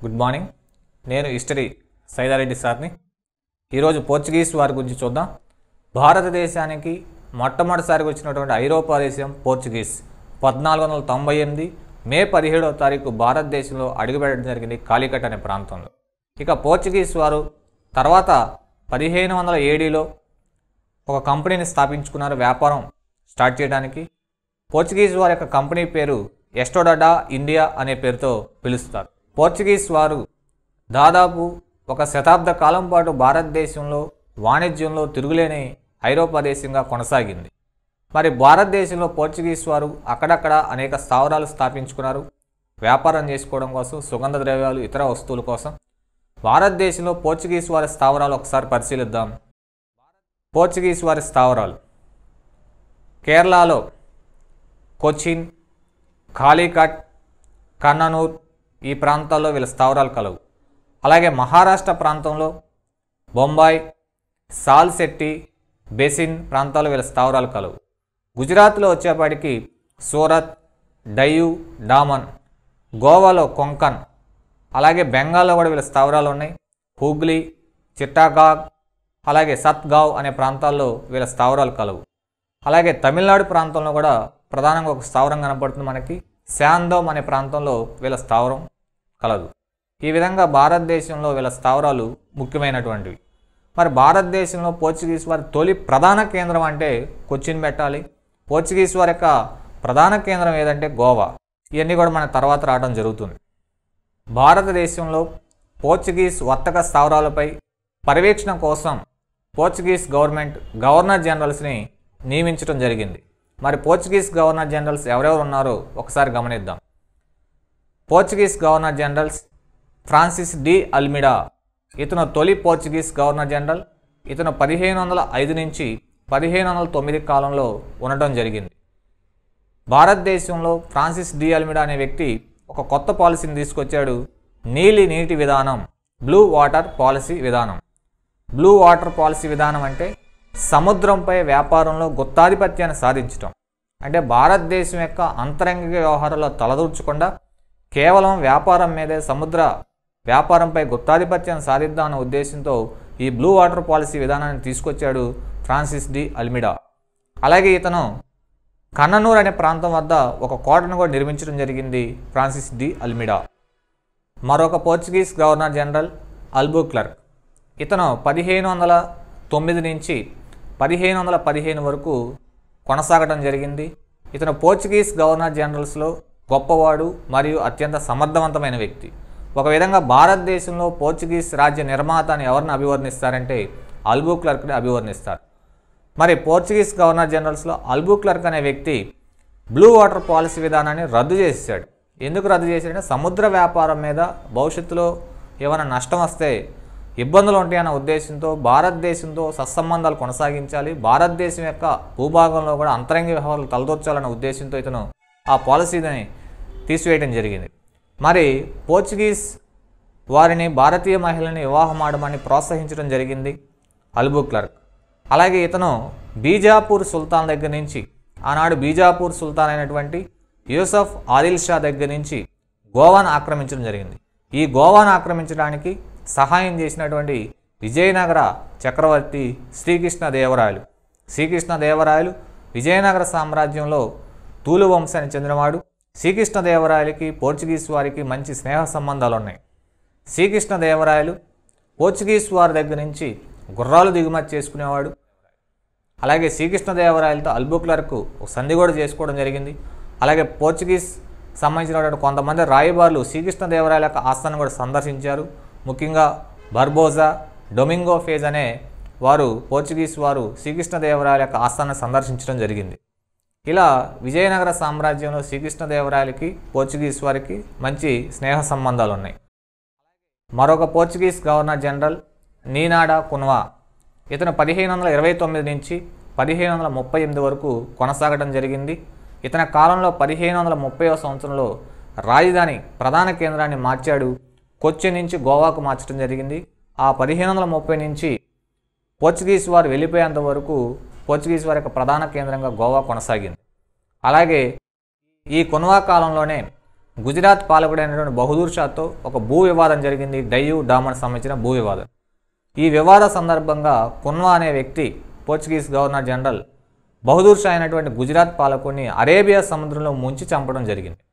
good morning నేను history Saidareddy సార్ని ఈరోజు పోర్చుగీస్ వారి గురించి చూద్దాం భారతదేశానికి మొట్టమొదటిసారిగా వచ్చినటువంటి ఐరోపా దేశం పోర్చుగీస్ పద్నాలుగు వందల తొంభై ఎనిమిది మే పదిహేడవ తారీఖు భారతదేశంలో అడుగుపెట్టడం జరిగింది కాలికట్ అనే ప్రాంతంలో ఇక పోర్చుగీస్ వారు తర్వాత పదిహేను వందల ఏడీలో ఒక కంపెనీని స్థాపించుకున్నారు వ్యాపారం స్టార్ట్ చేయడానికి పోర్చుగీస్ వారి యొక్క కంపెనీ పేరు ఎస్టోడడా ఇండియా అనే పేరుతో పిలుస్తారు పోర్చుగీస్ వారు దాదాపు ఒక శతాబ్ద కాలం పాటు భారతదేశంలో వాణిజ్యంలో తిరుగులేని ఐరోపా దేశంగా కొనసాగింది మరి భారతదేశంలో పోర్చుగీస్ వారు అక్కడక్కడ అనేక స్థావరాలు స్థాపించుకున్నారు వ్యాపారం చేసుకోవడం కోసం సుగంధ ద్రవ్యాలు ఇతర వస్తువుల కోసం భారతదేశంలో పోర్చుగీస్ వారి స్థావరాలు ఒకసారి పరిశీలిద్దాం పోర్చుగీస్ వారి స్థావరాలు కేరళలో కొచ్చిన్ కాళీకట్ కన్ననూర్ ఈ ప్రాంతాల్లో వీళ్ళ స్థావరాలు కలవు అలాగే మహారాష్ట్ర ప్రాంతంలో బొంబాయి సాల్సెట్టి బెసిన్ ప్రాంతాల్లో వీళ్ళ స్థావరాలు కలవు గుజరాత్లో వచ్చేపాటికి సూరత్ డయ్యూ డామన్ గోవాలో కొంకన్ అలాగే బెంగాల్లో కూడా వీళ్ళ స్థావరాలు ఉన్నాయి హూగ్లీ చిట్టాగాగ్ అలాగే సత్గావ్ అనే ప్రాంతాల్లో వీళ్ళ స్థావరాలు కలవు అలాగే తమిళనాడు ప్రాంతంలో కూడా ప్రధానంగా ఒక స్థావరం కనపడుతుంది మనకి శాందోమ్ అనే ప్రాంతంలో వీళ్ళ స్థావరం కలదు ఈ విధంగా భారతదేశంలో వీళ్ళ స్థావరాలు ముఖ్యమైనటువంటివి మరి భారతదేశంలో పోర్చుగీస్ వారి తొలి ప్రధాన కేంద్రం అంటే కొచ్చిన్ పెట్టాలి పోర్చుగీస్ వారి యొక్క ప్రధాన కేంద్రం ఏదంటే గోవా ఇవన్నీ కూడా మన తర్వాత రావడం జరుగుతుంది భారతదేశంలో పోర్చుగీస్ వర్తక స్థావరాలపై పర్యవేక్షణ కోసం పోర్చుగీస్ గవర్నమెంట్ గవర్నర్ జనరల్స్ని నియమించడం జరిగింది మరి పోర్చుగీస్ గవర్నర్ జనరల్స్ ఎవరెవరు ఉన్నారో ఒకసారి గమనిద్దాం Portuguese governor generals Francis de Almeida ఇతను తొలి పోర్చుగీస్ గవర్నర్ జనరల్ ఇతను పదిహేను వందల ఐదు నుంచి పదిహేను వందల తొమ్మిది కాలంలో ఉండటం జరిగింది భారతదేశంలో ఫ్రాన్సిస్ డి అల్మిడా అనే వ్యక్తి ఒక కొత్త పాలసీని తీసుకొచ్చాడు నీలి నీటి విధానం బ్లూ వాటర్ పాలసీ విధానం బ్లూ వాటర్ పాలసీ విధానం అంటే సముద్రంపై వ్యాపారంలో గుత్తాధిపత్యాన్ని సాధించటం అంటే భారతదేశం యొక్క అంతరంగిక వ్యవహారాల్లో తలదూర్చకుండా కేవలం వ్యాపారం మీదే సముద్ర వ్యాపారంపై గుత్తాధిపత్యాన్ని సాధిద్దామన్న ఉద్దేశంతో ఈ బ్లూ వాటర్ పాలసీ విధానాన్ని తీసుకొచ్చాడు ఫ్రాన్సిస్ డి అల్మిడా అలాగే ఇతను కన్ననూర్ అనే ప్రాంతం వద్ద ఒక కోటను కూడా నిర్మించడం జరిగింది ఫ్రాన్సిస్ డి అల్మిడా మరొక Portuguese governor general Albuquerque ఇతను పదిహేను వందల తొమ్మిది నుంచి పదిహేను వందల పదిహేను వరకు కొనసాగడం జరిగింది ఇతను పోర్చుగీస్ గవర్నర్ జనరల్స్లో గొప్పవాడు మరియు అత్యంత సమర్థవంతమైన వ్యక్తి ఒక విధంగా భారతదేశంలో పోర్చుగీస్ రాజ్య నిర్మాత అని ఎవరిని అభివర్ణిస్తారంటే అల్బూ క్లర్క్ని అభివర్ణిస్తారు మరి పోర్చుగీస్ గవర్నర్ జనరల్స్లో అల్బూ క్లర్క్ అనే వ్యక్తి బ్లూ వాటర్ పాలసీ విధానాన్ని రద్దు చేశాడు ఎందుకు రద్దు చేశాడంటే సముద్ర వ్యాపారం మీద భవిష్యత్తులో ఏమైనా నష్టం వస్తే ఇబ్బందులు ఉంటాయన్న ఉద్దేశంతో భారతదేశంతో సత్సంబంధాలు కొనసాగించాలి భారతదేశం యొక్క భూభాగంలో కూడా అంతరంగ వ్యవహారాలు తలదొచ్చాలన్న ఉద్దేశంతో ఇతను ఆ పాలసీని తీసివేయడం జరిగింది మరి పోర్చుగీస్ వారిని భారతీయ మహిళని వివాహం ఆడమని ప్రోత్సహించడం జరిగింది అల్బూ క్లర్క్ అలాగే ఇతను బీజాపూర్ సుల్తాన్ దగ్గర నుంచి ఆనాడు బీజాపూర్ సుల్తాన్ అయినటువంటి యూసఫ్ ఆదిల్ షా దగ్గర నుంచి గోవాను ఆక్రమించడం జరిగింది ఈ గోవాను ఆక్రమించడానికి సహాయం చేసినటువంటి విజయనగర చక్రవర్తి శ్రీకృష్ణ దేవరాయలు శ్రీకృష్ణ దేవరాయలు విజయనగర సామ్రాజ్యంలో తూలు వంశానికి చెందినవాడు శ్రీకృష్ణ దేవరాయలకి పోర్చుగీస్ వారికి మంచి స్నేహ సంబంధాలు ఉన్నాయి శ్రీకృష్ణ దేవరాయలు పోర్చుగీస్ వారి దగ్గర నుంచి గుర్రాలు దిగుమతి చేసుకునేవాడు అలాగే శ్రీకృష్ణదేవరాయలతో అల్బుక్లర్కు ఒక సంధి కూడా చేసుకోవడం జరిగింది అలాగే పోర్చుగీస్ సంబంధించినటువంటి కొంతమంది రాయబారులు శ్రీకృష్ణదేవరాయల యొక్క ఆస్థానం కూడా సందర్శించారు ముఖ్యంగా బర్బోజా డొమింగో ఫేజ్ అనే వారు పోర్చుగీస్ వారు శ్రీకృష్ణదేవరాయల యొక్క ఆస్థానం సందర్శించడం జరిగింది ఇలా విజయనగర సామ్రాజ్యంలో శ్రీకృష్ణదేవరాయలకి పోర్చుగీస్ వారికి మంచి స్నేహ సంబంధాలు ఉన్నాయి మరొక Portuguese governor general Nino da Cunha ఇతను పదిహేను వందల ఇరవై తొమ్మిది నుంచి పదిహేను వందల ముప్పై ఎనిమిది వరకు కొనసాగడం జరిగింది ఇతని కాలంలో పదిహేను వందల ముప్పైవ సంవత్సరంలో రాజధాని ప్రధాన కేంద్రాన్ని మార్చాడు కొచ్చి నుంచి గోవాకు మార్చడం జరిగింది ఆ పదిహేను వందల ముప్పై నుంచి పోర్చుగీస్ వారు వెళ్ళిపోయేంత వరకు పోర్చుగీస్ వారి యొక్క ప్రధాన కేంద్రంగా గోవా కొనసాగింది అలాగే ఈ కున్వా కాలంలోనే గుజరాత్ పాలకుడైనటువంటి బహదూర్ షాతో ఒక భూ వివాదం జరిగింది డయ్యూ డామన్ సంబంధించిన భూ వివాదం ఈ వివాద సందర్భంగా కున్వా అనే వ్యక్తి Portuguese governor general Bahadur Shah అయినటువంటి గుజరాత్ పాలకుడిని అరేబియా సముద్రంలో ముంచి చంపడం జరిగింది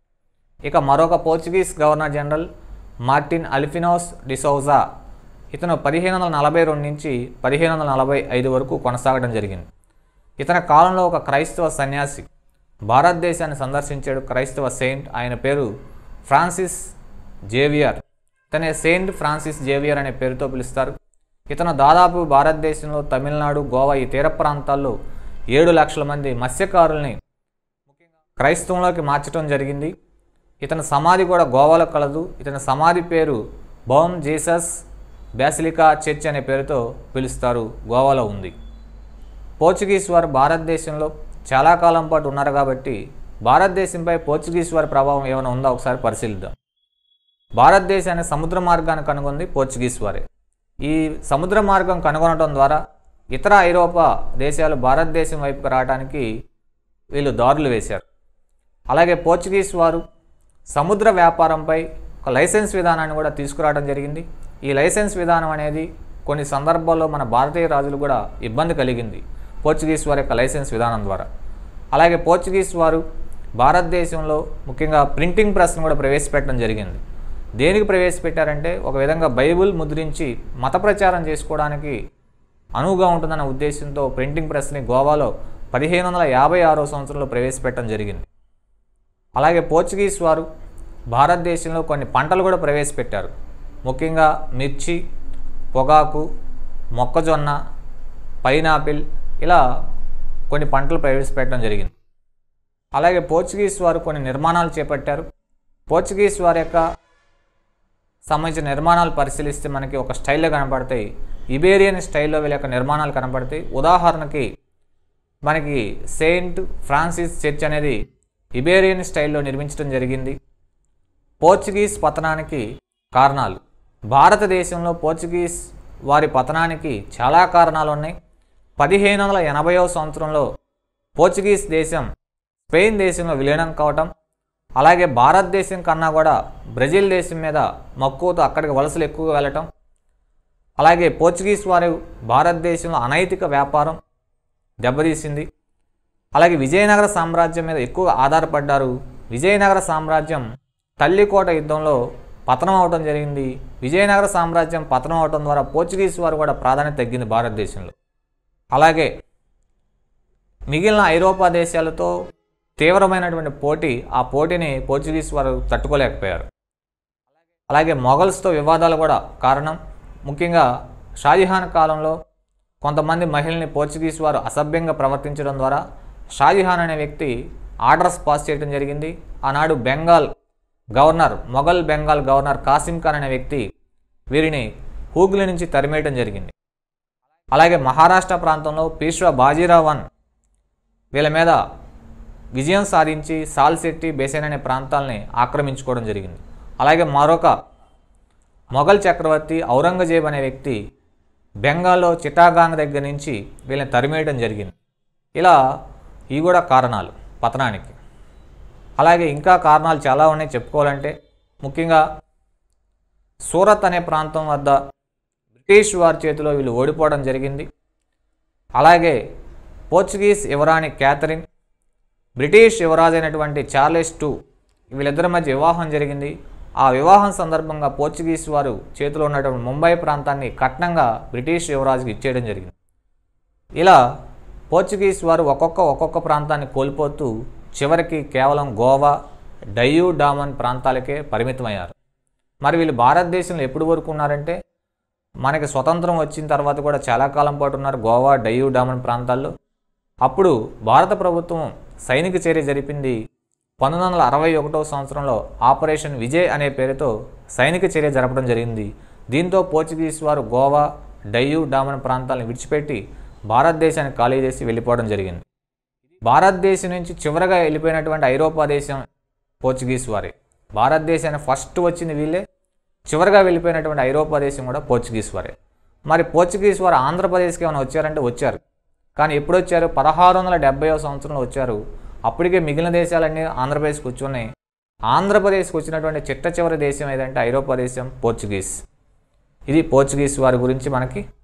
ఇక మరొక Portuguese governor general Martin Alfonso de Souza ఇతను పదిహేను వందల నలభై రెండు నుంచి పదిహేను వందల నలభై ఐదు వరకు కొనసాగడం జరిగింది ఇతని కాలంలో ఒక క్రైస్తవ సన్యాసి భారతదేశాన్ని సందర్శించాడు క్రైస్తవ సెయింట్ ఆయన పేరు ఫ్రాన్సిస్ జేవియర్ ఇతనే సెయింట్ ఫ్రాన్సిస్ జేవియర్ అనే పేరుతో పిలుస్తారు ఇతను దాదాపు భారతదేశంలో తమిళనాడు గోవా ఈ తీర ప్రాంతాల్లో ఏడు లక్షల మంది మత్స్యకారుల్ని క్రైస్తవంలోకి మార్చడం జరిగింది ఇతని సమాధి కూడా గోవాలో కలదు ఇతని సమాధి పేరు బౌమ్ జీసస్ బ్యాసిలికా చర్చ్ అనే పేరుతో పిలుస్తారు గోవాలో ఉంది పోర్చుగీస్ వారు భారతదేశంలో చాలా కాలం పాటు ఉన్నారు కాబట్టి భారతదేశంపై పోర్చుగీస్ వారి ప్రభావం ఏమైనా ఉందో ఒకసారి పరిశీలిద్దాం భారతదేశాన్ని సముద్ర మార్గాన్ని కనుగొంది పోర్చుగీస్ వారే ఈ సముద్ర మార్గం కనుగొనడం ద్వారా ఇతర ఐరోపా దేశాలు భారతదేశం వైపుకు రావడానికి వీళ్ళు దారులు వేశారు అలాగే పోర్చుగీస్ వారు సముద్ర వ్యాపారంపై ఒక లైసెన్స్ విధానాన్ని కూడా తీసుకురావడం జరిగింది ఈ లైసెన్స్ విధానం అనేది కొన్ని సందర్భాల్లో మన భారతీయ రాజులు కూడా ఇబ్బంది కలిగింది పోర్చుగీస్ వారి యొక్క లైసెన్స్ విధానం ద్వారా అలాగే పోర్చుగీస్ వారు భారతదేశంలో ముఖ్యంగా ప్రింటింగ్ ప్రెస్ను కూడా ప్రవేశపెట్టడం జరిగింది దేనికి ప్రవేశపెట్టారంటే ఒక విధంగా బైబిల్ ముద్రించి మత ప్రచారం చేసుకోవడానికి అనువుగా ఉంటుందన్న ఉద్దేశంతో ప్రింటింగ్ ప్రెస్ని గోవాలో పదిహేను వందల యాభై ఆరో సంవత్సరంలో ప్రవేశపెట్టడం జరిగింది అలాగే పోర్చుగీస్ వారు భారతదేశంలో కొన్ని పంటలు కూడా ప్రవేశపెట్టారు ముఖ్యంగా మిర్చి పొగాకు మొక్కజొన్న పైనాపిల్ ఇలా కొన్ని పంటలు ప్రవేశపెట్టడం జరిగింది అలాగే పోర్చుగీస్ వారు కొన్ని నిర్మాణాలు చేపట్టారు పోర్చుగీస్ వారి యొక్క సంబంధించిన నిర్మాణాలు పరిశీలిస్తే మనకి ఒక స్టైల్లో కనపడతాయి ఇబేరియన్ స్టైల్లో వీళ్ళ యొక్క నిర్మాణాలు కనపడతాయి ఉదాహరణకి మనకి సెయింట్ ఫ్రాన్సిస్ చర్చ్ అనేది ఇబేరియన్ స్టైల్లో నిర్మించడం జరిగింది పోర్చుగీస్ పతనానికి కారణాలు భారతదేశంలో పోర్చుగీస్ వారి పతనానికి చాలా కారణాలు ఉన్నాయి పదిహేను వందల ఎనభైవ సంవత్సరంలో పోర్చుగీస్ దేశం స్పెయిన్ దేశంలో విలీనం కావటం అలాగే భారతదేశం కన్నా కూడా బ్రెజిల్ దేశం మీద మక్కువతో అక్కడికి వలసలు ఎక్కువగా వెళ్ళటం అలాగే పోర్చుగీస్ వారు భారతదేశంలో అనైతిక వ్యాపారం దెబ్బతీసింది అలాగే విజయనగర సామ్రాజ్యం మీద ఎక్కువ ఆధారపడ్డారు విజయనగర సామ్రాజ్యం తల్లికోట యుద్ధంలో పతనం అవడం జరిగింది విజయనగర సామ్రాజ్యం పతనం అవడం ద్వారా పోర్చుగీస్ వారు కూడా ప్రాధాన్యత తగ్గింది భారతదేశంలో అలాగే మిగిలిన ఐరోపా దేశాలతో తీవ్రమైనటువంటి పోటీ ఆ పోటీని పోర్చుగీస్ వారు తట్టుకోలేకపోయారు అలాగే మొఘల్స్తో వివాదాలు కూడా కారణం ముఖ్యంగా షాజహాన్ కాలంలో కొంతమంది మహిళల్ని పోర్చుగీస్ వారు అసభ్యంగా ప్రవర్తించడం ద్వారా షాజహాన్ అనే వ్యక్తి ఆర్డర్స్ పాస్ చేయడం జరిగింది ఆనాడు బెంగాల్ గవర్నర్ మొఘల్ బెంగాల్ గవర్నర్ కాసిం ఖాన్ అనే వ్యక్తి వీరిని హూగ్లీ నుంచి తరిమేయడం జరిగింది అలాగే మహారాష్ట్ర ప్రాంతంలో పీష్వా బాజీరావ్ వన్ వీళ్ళ మీద విజయం సాధించి సాల్శెట్టి బేసైన్ అనే ప్రాంతాలని ఆక్రమించుకోవడం జరిగింది అలాగే మరొక మొఘల్ చక్రవర్తి ఔరంగజేబ్ అనే వ్యక్తి బెంగాల్లో చిటాగాంగ్ దగ్గర నుంచి వీళ్ళని తరిమేయడం జరిగింది ఇలా ఇవి కూడా కారణాలు పతనానికి అలాగే ఇంకా కారణాలు చాలా ఉన్నాయి చెప్పుకోవాలంటే ముఖ్యంగా సూరత్ అనే ప్రాంతం వద్ద బ్రిటిష్ వారి చేతిలో వీళ్ళు ఓడిపోవడం జరిగింది అలాగే పోర్చుగీస్ యువరాణి క్యాథరిన్ బ్రిటిష్ యువరాజు అయినటువంటి చార్లెస్ టూ వీళ్ళిద్దరి మధ్య వివాహం జరిగింది ఆ వివాహం సందర్భంగా పోర్చుగీస్ వారు చేతిలో ఉన్నటువంటి ముంబై ప్రాంతాన్ని కట్నంగా బ్రిటిష్ యువరాజుకి ఇచ్చేయడం జరిగింది ఇలా పోర్చుగీస్ వారు ఒక్కొక్క ఒక్కొక్క ప్రాంతాన్ని కోల్పోతూ చివరికి కేవలం గోవా డయ్యూ డామన్ ప్రాంతాలకే పరిమితమయ్యారు మరి వీళ్ళు భారతదేశంలో ఎప్పుడు వరకు ఉన్నారంటే మనకి స్వతంత్రం వచ్చిన తర్వాత కూడా చాలా కాలం పాటు ఉన్నారు గోవా డయ్యూ డామన్ ప్రాంతాల్లో అప్పుడు భారత ప్రభుత్వం సైనిక చర్య జరిపింది పంతొమ్మిది వందల అరవై ఒకటో సంవత్సరంలో ఆపరేషన్ విజయ్ అనే పేరుతో సైనిక చర్య జరపడం జరిగింది దీంతో పోర్చుగీస్ వారు గోవా డయ్యూ డామన్ ప్రాంతాలను విడిచిపెట్టి భారతదేశాన్ని ఖాళీ చేసి వెళ్ళిపోవడం జరిగింది భారతదేశం నుంచి చివరగా వెళ్ళిపోయినటువంటి ఐరోపా దేశం పోర్చుగీస్ వారే భారతదేశాన్ని ఫస్ట్ వచ్చింది వీళ్ళే చివరగా వెళ్ళిపోయినటువంటి ఐరోపా దేశం కూడా పోర్చుగీస్ వారే మరి పోర్చుగీస్ వారు ఆంధ్రప్రదేశ్కి ఏమైనా వచ్చారంటే వచ్చారు కానీ ఎప్పుడు వచ్చారు పదహారు వందల డెబ్బైవ సంవత్సరంలో వచ్చారు అప్పటికే మిగిలిన దేశాలన్నీ ఆంధ్రప్రదేశ్కి వచ్చున్నాయి ఆంధ్రప్రదేశ్కి వచ్చినటువంటి చిట్ట చివరి దేశం ఏదంటే ఐరోపా దేశం పోర్చుగీస్ ఇది పోర్చుగీస్ వారి గురించి మనకి